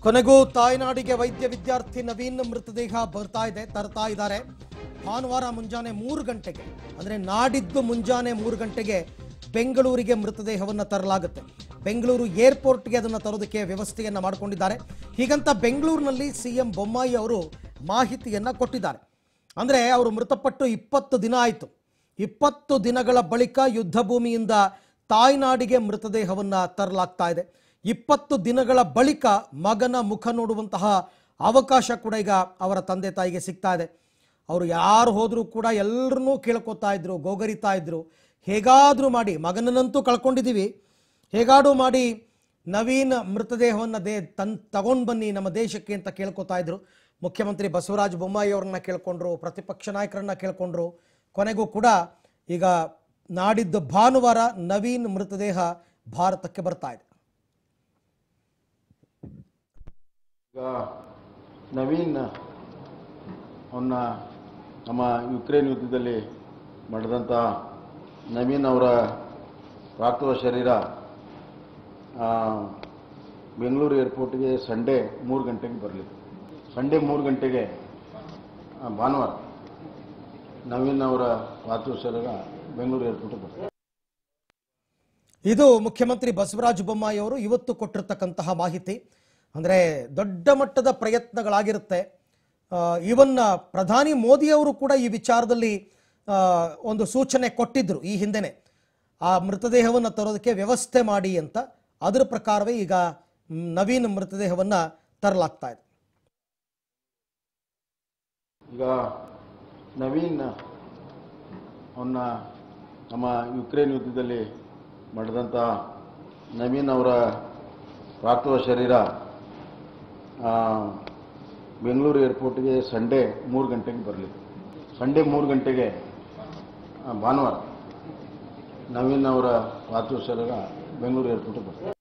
ಕೊನೆಗೂ ತಾಯ್ನಾಡಿಗೆ ವೈದ್ಯ ವಿದ್ಯಾರ್ಥಿ ನವೀನ್ ಮೃತದೇಹ ಬರ್ತಾ ಇದೆ ತರ್ತಾ ಇದ್ದಾರೆ ಭಾನುವಾರ ಮುಂಜಾನೆ ಮೂರು ಗಂಟೆಗೆ ಅಂದ್ರೆ ನಾಡಿದ್ದು ಮುಂಜಾನೆ ಮೂರು ಗಂಟೆಗೆ ಬೆಂಗಳೂರಿಗೆ ಮೃತದೇಹವನ್ನು ತರಲಾಗುತ್ತೆ ಬೆಂಗಳೂರು ಏರ್ಪೋರ್ಟ್ಗೆ ಅದನ್ನು ತರೋದಕ್ಕೆ ವ್ಯವಸ್ಥೆಯನ್ನ ಮಾಡಿಕೊಂಡಿದ್ದಾರೆ ಹೀಗಂತ ಬೆಂಗಳೂರಿನಲ್ಲಿ ಸಿಎಂ ಬೊಮ್ಮಾಯಿ ಅವರು ಮಾಹಿತಿಯನ್ನ ಕೊಟ್ಟಿದ್ದಾರೆ ಅಂದ್ರೆ ಅವರು ಮೃತಪಟ್ಟು ಇಪ್ಪತ್ತು ದಿನ ಆಯಿತು ಇಪ್ಪತ್ತು ದಿನಗಳ ಬಳಿಕ ಯುದ್ಧ ಭೂಮಿಯಿಂದ ತಾಯ್ನಾಡಿಗೆ ಮೃತದೇಹವನ್ನ ತರಲಾಗ್ತಾ ಇದೆ ಇಪ್ಪತ್ತು ದಿನಗಳ ಬಳಿಕ ಮಗನ ಮುಖ ನೋಡುವಂತಹ ಅವಕಾಶ ಕೂಡ ಈಗ ಅವರ ತಂದೆ ತಾಯಿಗೆ ಸಿಗ್ತಾ ಇದೆ ಅವರು ಯಾರು ಹೋದರೂ ಕೂಡ ಎಲ್ಲರನ್ನೂ ಕೇಳ್ಕೊತಾ ಇದ್ರು ಗೋಗರಿತಾ ಇದ್ರು ಹೇಗಾದರೂ ಮಾಡಿ ಮಗನನ್ನಂತೂ ಕಳ್ಕೊಂಡಿದ್ದೀವಿ ಹೇಗಾದರೂ ಮಾಡಿ ನವೀನ್ ಮೃತದೇಹವನ್ನು ದೇ ತನ್ ತಗೊಂಡು ಬನ್ನಿ ನಮ್ಮ ದೇಶಕ್ಕೆ ಅಂತ ಕೇಳ್ಕೊತಾ ಇದ್ರು ಮುಖ್ಯಮಂತ್ರಿ ಬಸವರಾಜ ಬೊಮ್ಮಾಯಿ ಅವ್ರನ್ನ ಕೇಳ್ಕೊಂಡ್ರು ಪ್ರತಿಪಕ್ಷ ನಾಯಕರನ್ನ ಕೇಳ್ಕೊಂಡ್ರು ಕೊನೆಗೂ ಕೂಡ ಈಗ ನಾಡಿದ್ದು ಭಾನುವಾರ ನವೀನ್ ಮೃತದೇಹ ಭಾರತಕ್ಕೆ ಬರ್ತಾ ಇದೆ ಈಗ ನವೀನ್ ಅವನ್ನ ನಮ್ಮ ಯುಕ್ರೇನ್ ಯುದ್ಧದಲ್ಲಿ ಮಾಡಿದಂಥ ನವೀನ್ ಅವರ ಪಾರ್ಥಿವ ಶರೀರ ಆ, ಬೆಂಗಳೂರು ಏರ್ಪೋರ್ಟ್ಗೆ ಸಂಡೇ ಮೂರು ಗಂಟೆಗೆ ಬರಲಿ ಸಂಡೇ ಮೂರು ಗಂಟೆಗೆ ಆ, ಭಾನುವಾರ ನವೀನ್ ಅವರ ಪಾರ್ಥಿವ ಶರೀರ ಬೆಂಗಳೂರು ಏರ್ಪೋರ್ಟ್ಗೆ ಬರ್ತದೆ ಇದು ಮುಖ್ಯಮಂತ್ರಿ ಬಸವರಾಜ ಬೊಮ್ಮಾಯಿ ಅವರು ಇವತ್ತು ಕೊಟ್ಟಿರ್ತಕ್ಕಂತಹ ಮಾಹಿತಿ ಅಂದರೆ ದೊಡ್ಡ ಮಟ್ಟದ ಪ್ರಯತ್ನಗಳಾಗಿರುತ್ತೆ ಇವನ್ ಪ್ರಧಾನಿ ಮೋದಿ ಅವರು ಕೂಡ ಈ ವಿಚಾರದಲ್ಲಿ ಆ, ಒಂದು ಸೂಚನೆ ಕೊಟ್ಟಿದ್ರು ಈ ಹಿಂದೆನೆ ಆ ಮೃತದೇಹವನ್ನು ತರೋದಕ್ಕೆ ವ್ಯವಸ್ಥೆ ಮಾಡಿ ಅಂತ ಅದರ ಪ್ರಕಾರವೇ ಈಗ ಮ್, ನವೀನ್ ಮೃತದೇಹವನ್ನು ತರಲಾಗ್ತಾ ಇದೆ ಈಗ ನವೀನ್ ಅವನ್ನ ನಮ್ಮ ಯುಕ್ರೇನ್ ಯುದ್ಧದಲ್ಲಿ ಮಾಡಿದಂಥ ನವೀನ್ ಅವರ ಪಾರ್ಥಿವ ಶರೀರ ಆ, ಬೆಂಗಳೂರು ಏರ್ಪೋರ್ಟ್ಗೆ ಸಂಡೇ ಮೂರು ಗಂಟೆಗೆ ಬರಲಿ ಸಂಡೇ ಮೂರು ಗಂಟೆಗೆ ಆ, ಭಾನುವಾರ ನವೀನ್ ಅವರ ಪಾರ್ಥಿವ ಶರೀರ ಬೆಂಗಳೂರು ಏರ್ಪೋರ್ಟ್ಗೆ ಬರ್ತದೆ